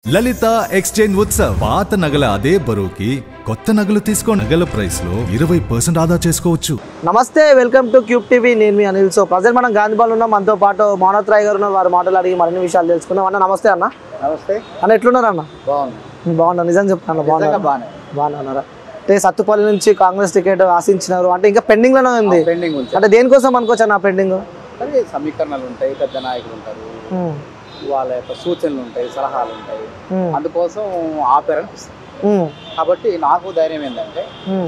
లలిత exchange Utsav పాత నగల అదే బరువుకి కొత్త నగలు తీసుకో నగల ప్రైస్ లో ఇరవై పర్సెంట్ ఆదా చేసుకోవచ్చు నమస్తే వెల్కమ్ టు క్యూబ్ టీవీ నేను మీ అనిల్ సో ప్రజెంట్ మనం గాంధీబాల్ ఉన్నాం మనతో పాటు మౌనత్ రాయ్ గారు ఉన్నారు వారి మాటలు అడిగి మరిన్ని విషయాలు తెలుసుకుందాం అన్న నమస్తే అన్న నమస్తే అన్న ఎట్లున్నారు అన్న బాగుంది బాగున్నా నిజం చెప్తాను నిజంగా బాగున్నా బాగానే బాగున్నారా అంటే సత్తుపల్లి నుంచి కాంగ్రెస్ టికెట్ ఆశించినారు అంటే ఇంకా పెండింగ్ లోనే ఉంది పెండింగ్ ఉంది అంటే దేనికోసం అనుకోవచ్చు అన్న పెండింగ్ సరే సమీకరణలు ఉంటాయి పెద్ద నాయకులు ఉంటారు వాళ్ళ యొక్క సూచనలు ఉంటాయి సలహాలు ఉంటాయి అందుకోసం ఆపారనిపిస్తుంది కాబట్టి నాకు ధైర్యం ఏంటంటే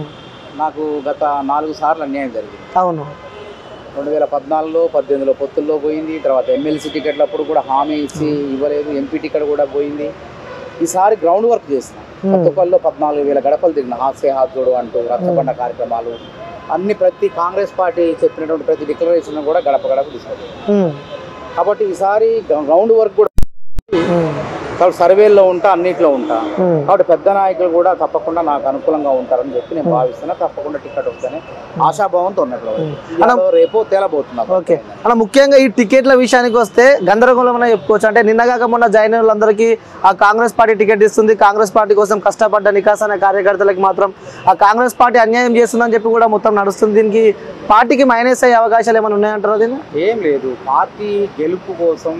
నాకు గత నాలుగు సార్లు అన్యాయం జరిగింది అవును రెండు వేల పద్నాలుగులో పద్దెనిమిదిలో పొత్తుల్లో పోయింది తర్వాత ఎమ్మెల్సీ టికెట్లప్పుడు కూడా హామీ ఇచ్చి ఇవ్వలేదు ఎంపీ టికెట్ కూడా పోయింది ఈసారి గ్రౌండ్ వర్క్ చేసిన కొత్తపల్లిలో పద్నాలుగు వేల గడపలు దిగిన హాస్య హాజోడు అంటూ రచ్చబండ కార్యక్రమాలు అన్ని ప్రతి కాంగ్రెస్ పార్టీ చెప్పినటువంటి ప్రతి డిక్లరేషన్ కూడా గడప గడప తీసుకెళ్ళారు ఉమ్. కాబట్టి ఈసారి గ్రౌండ్ వర్క్ కూడా ఉమ్. కాబట్టి సర్వేల్లో ఉంటా అన్నిట్లో ఉంటా ఉమ్. కాబట్టి పెద్ద నాయకులు కూడా తప్పకుండా నాకు అనుకూలంగా ఉంటారని చెప్పి నేను భావిస్తున్నా తప్పకుండా టికెట్ వస్తేనే ఆశాభావంతో ఉన్నట్లు అలా- రేపో తేలబోతున్నా ఓకే అలా ముఖ్యంగా ఈ టికెట్ల విషయానికి వస్తే గందరగోళం అనే చెప్పుకోవచ్చు అంటే నిన్నగాక మొన్న జాయిన్ అయిన వాళ్ళందరికీ ఆ కాంగ్రెస్ పార్టీ టికెట్ ఇస్తుంది కాంగ్రెస్ పార్టీ కోసం కష్టపడ్డ నికాస్ అనే కార్యకర్తలకు మాత్రం ఆ కాంగ్రెస్ పార్టీ అన్యాయం చేస్తుందని చెప్పి కూడా మొత్తం నడుస్తుంది దీనికి పార్టీకి మైనస్ అయ్యే అవకాశాలు ఏమైనా ఉన్నాయంటారా దీన్ని ఏం లేదు పార్టీ గెలుపు కోసం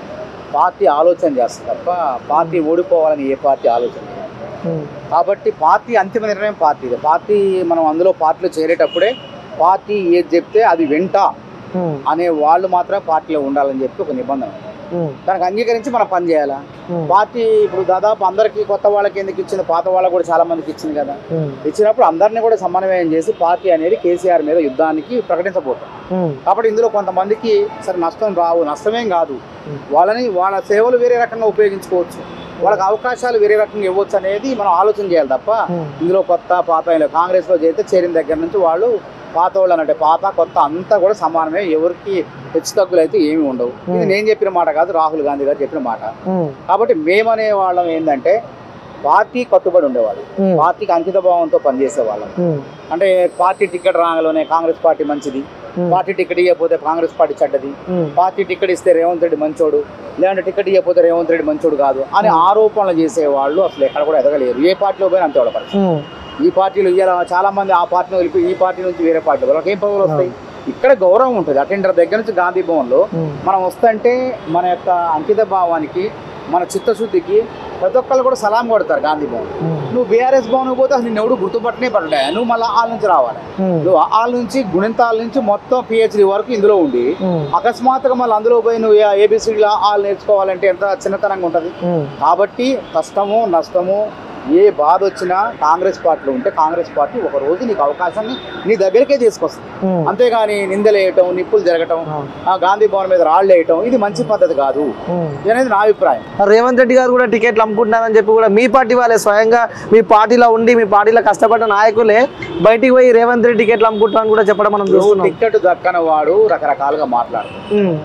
పార్టీ ఆలోచన చేస్తుంది తప్ప పార్టీ ఓడిపోవాలని ఏ పార్టీ ఆలోచన చేయదు. కాబట్టి పార్టీ అంతిమ నిర్ణయం పార్టీదే పార్టీ మనం అందులో పార్టీలో చేరేటప్పుడే పార్టీ ఏది చెప్తే అది వెంట అనే వాళ్ళు మాత్రమే పార్టీలో ఉండాలని చెప్పి ఒక నిబంధన ఉంది. దానికి అంగీకరించి మనం పని చేయాలా పార్టీ ఇప్పుడు దాదాపు అందరికీ కొత్త వాళ్ళకి ఎందుకు ఇచ్చింది పాత వాళ్ళకి కూడా చాలా మందికి ఇచ్చింది కదా ఇచ్చినప్పుడు అందరినీ కూడా సమన్వయం చేసి పార్టీ అనేది కేసీఆర్ మీద యుద్ధానికి ప్రకటించబోతాం కాబట్టి ఇందులో కొంతమందికి సరే నష్టం రావు నష్టమేం కాదు వాళ్ళని వాళ్ళ సేవలు వేరే రకంగా ఉపయోగించుకోవచ్చు వాళ్ళకి అవకాశాలు వేరే రకంగా ఇవ్వచ్చు అనేది మనం ఆలోచన చేయాలి తప్ప ఇందులో కొత్త పాత ఇలా కాంగ్రెస్లో చేరితే చేరిన దగ్గర నుంచి వాళ్ళు పాత వాళ్ళు అంటే పాత కొత్త అంతా కూడా సమానమే ఎవరికి హెచ్చు తగ్గులు అయితే ఏమి ఉండవు ఇది నేను చెప్పిన మాట కాదు రాహుల్ గాంధీ గారు చెప్పిన మాట కాబట్టి మేమనే వాళ్ళం ఏంటంటే పార్టీ కట్టుబడి ఉండేవాళ్ళు పార్టీకి అంకిత భావంతో పనిచేసే వాళ్ళం అంటే పార్టీ టికెట్ రాగానే కాంగ్రెస్ పార్టీ మంచిది పార్టీ టికెట్ ఇవ్వకపోతే కాంగ్రెస్ పార్టీ చెడ్డది పార్టీ టికెట్ ఇస్తే రేవంత్ రెడ్డి మంచోడు లేదంటే టికెట్ ఇవ్వకపోతే రేవంత్ రెడ్డి మంచోడు కాదు అని ఆరోపణలు చేసే వాళ్ళు అసలు ఎక్కడ కూడా ఎదగలేరు ఏ పార్టీలో పోయినా అంతే వాళ్ళ పరిస్థితి ఈ పార్టీలు ఇయ్యాల చాలా మంది ఆ పార్టీని వెళ్ళి ఈ పార్టీ నుంచి వేరే పార్టీ వాళ్ళకి ఏం పదవులు వస్తాయి ఇక్కడ గౌరవం ఉంటుంది అటెండర్ దగ్గర నుంచి గాంధీ భవన్లో మనం వస్తుంటే మన యొక్క అంకిత భావానికి మన చిత్తశుద్ధికి ప్రతి ఒక్కళ్ళు కూడా సలాం కొడతారు గాంధీ భవన్ నువ్వు బీఆర్ఎస్ భవన్ పోతే అసలు నిన్ను ఎవడు గుర్తుపట్టనే పడ్డా నువ్వు మళ్ళీ వాళ్ళ నుంచి రావాలి నువ్వు వాళ్ళ నుంచి గుణింతాల నుంచి మొత్తం పిహెచ్డి వరకు ఇందులో ఉండి అకస్మాత్తుగా మళ్ళీ అందులో పోయి నువ్వు ఏబిసిడీలు ఆల్ నేర్చుకోవాలంటే ఎంత చిన్నతనంగా ఉంటుంది కాబట్టి కష్టము నష్టము ఏ బాధ వచ్చినా కాంగ్రెస్ పార్టీలో ఉంటే కాంగ్రెస్ పార్టీ ఒక రోజు నీకు అవకాశాన్ని నీ దగ్గరికే తీసుకొస్తుంది అంతేగాని నిందలేయటం నిప్పులు జరగటం ఆ గాంధీ భవన్ మీద రాళ్ళు వేయటం ఇది మంచి పద్ధతి కాదు ఇది అనేది నా అభిప్రాయం రేవంత్ రెడ్డి గారు కూడా టికెట్లు అమ్ముకుంటున్నారని చెప్పి కూడా మీ పార్టీ వాళ్ళే స్వయంగా మీ పార్టీలో ఉండి మీ పార్టీలో కష్టపడ్డ నాయకులే బయటికి పోయి రేవంత్ రెడ్డి టికెట్లు అమ్ముకుంటున్నారని కూడా చెప్పడం మనం చూస్తున్నాం టికెట్ దక్కన వాడు రకరకాలుగా మాట్లాడతాడు ఉమ్,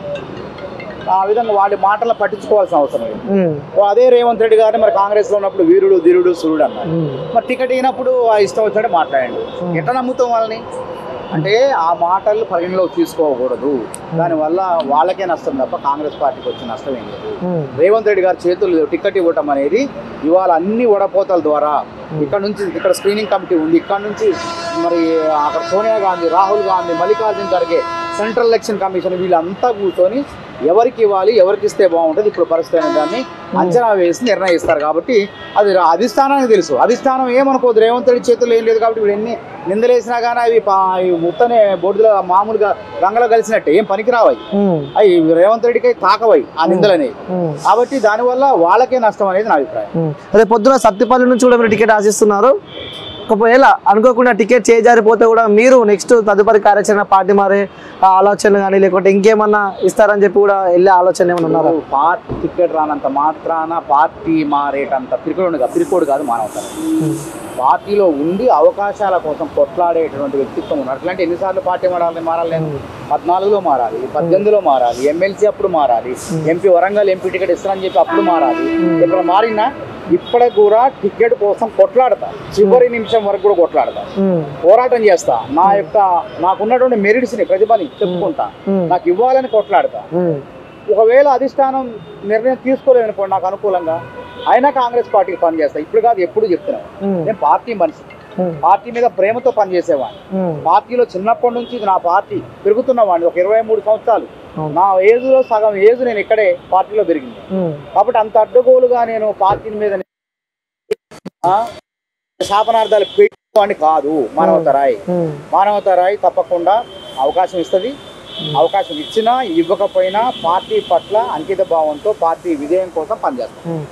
ఆ విధంగా వాడి మాటలు పట్టించుకోవాల్సిన అవసరం లేదు ఉమ్, ఓ అదే రేవంత్ రెడ్డి గారిని మరి కాంగ్రెస్ లో ఉన్నప్పుడు వీరుడు ధీరుడు సూర్యుడు అన్నారు ఉమ్, మరి టికెట్ అయినప్పుడు ఆ ఇష్టం వచ్చినట్టు మాట్లాడండి ఎట్లా నమ్ముతాం వాళ్ళని అంటే ఆ మాటలు పరిగణలోకి తీసుకోకూడదు దానివల్ల వాళ్ళకే నష్టం తప్ప కాంగ్రెస్ పార్టీకి వచ్చే నష్టం ఏం లేదు ఉమ్, రేవంత్ రెడ్డి గారి చేతులు టికెట్ ఇవ్వటం అనేది ఇవాళ అన్ని వడపోతల ద్వారా ఇక్కడ నుంచి ఇక్కడ స్క్రీనింగ్ కమిటీ ఉంది ఇక్కడ నుంచి మరి అక్కడ Sonia Gandhi Rahul Gandhi Mallikarjuna Kharge central election commission వీళ్ళంతా కూర్చొని ఎవరికి ఇవ్వాలి ఎవరికి ఇస్తే బాగుంటుంది ఇప్పుడు పరిస్థితి అనే దాన్ని అంచనా వేసి నిర్ణయిస్తారు కాబట్టి అది రా- అధిష్టానానికి తెలుసు అధిష్టానం ఏమనుకోదు రేవంత్ రెడ్డి చేతుల్లో ఏం లేదు కాబట్టి ఇప్పుడు ఎన్ని నిందలేసినా కానీ అవి పా- అవి ముత్తనే బోర్డులో మామూలుగా రంగలో కలిసినట్టే ఏం పనికిరావు అవి ఉమ్, అవి రేవంత్ రెడ్డికి తాకవై ఆ నిందలనేవి ఉమ్, కాబట్టి దానివల్ల వాళ్ళకే నష్టం అనేది నా అభిప్రాయం ఉమ్. అదే పొద్దున సత్తిపల్లి నుంచి కూడా మీరు టికెట్ ఆశిస్తున్నారు ఒకవేళ అనుకోకుండా టికెట్ చేజారిపోతే కూడా మీరు నెక్స్ట్ తదుపరి కార్యాచరణ పార్టీ మారే ఆ ఆలోచన కానీ లేకుంటే ఇంకేమన్నా ఇస్తారని చెప్పి కూడా వెళ్ళే ఆలోచన ఏమైనా ఉన్నారా పార్టీ టికెట్ రానంత మాత్రాన పార్టీ మారేటంత పిరికోడు కాదు పిరికోడు కాదు మానవతరం పార్టీలో ఉండి అవకాశాల కోసం కొట్లాడేటువంటి వ్యక్తిత్వం ఉన్నారు అట్లాంటి ఎన్నిసార్లు పార్టీ మారాలి మారాలి నేను పద్నాలుగులో మారాలి పద్దెనిమిదిలో మారాలి ఎమ్మెల్సీ అప్పుడు మారాలి ఎంపీ వరంగల్ ఎంపీ టికెట్ ఇస్తానని చెప్పి అప్పుడు మారాలి ఇప్పుడు మారినా ఇప్పటికి కూడా టికెట్ కోసం కొట్లాడతా చివరి నిమిషం వరకు కూడా కొట్లాడతా ఉమ్, పోరాటం చేస్తా నా యొక్క నాకున్నటువంటి మెరిట్స్ని ప్రతిభని చెప్పుకుంటా ఉమ్, నాకు ఇవ్వాలని కొట్లాడతా ఉమ్, ఒకవేళ అధిష్టానం నిర్ణయం తీసుకోలేదనుకోండి నాకు అనుకూలంగా అయినా కాంగ్రెస్ పార్టీకి పనిచేస్తా ఇప్పుడు కాదు ఎప్పుడు చెప్తున్నాను ఉమ్, నేను పార్టీ మనిషి ఉమ్, పార్టీ మీద ప్రేమతో పనిచేసేవాడిని ఉమ్, పార్టీలో చిన్నప్పటి నుంచి ఇది నా పార్టీ పెరుగుతున్నవాడిని ఒక ఇరవై మూడు సంవత్సరాలు అవును. నా ఏజ్లో సగం ఏజ్ నేను ఇక్కడే పార్టీలో పెరిగింది ఉమ్, కాబట్టి అంత అడ్డగోలుగా నేను పార్టీ మీద ఆ, శాపనార్థాలు పెట్టేవాడిని కాదు మానవతరాయ్ ఉమ్. మానవతరాయ్ తప్పకుండా అవకాశం ఇస్తుంది అవకాశం ఇచ్చినా ఇవ్వకపోయినా పార్టీ పట్ల అంకిత భావంతో పార్టీ విజయం కోసం పనిచేస్తాం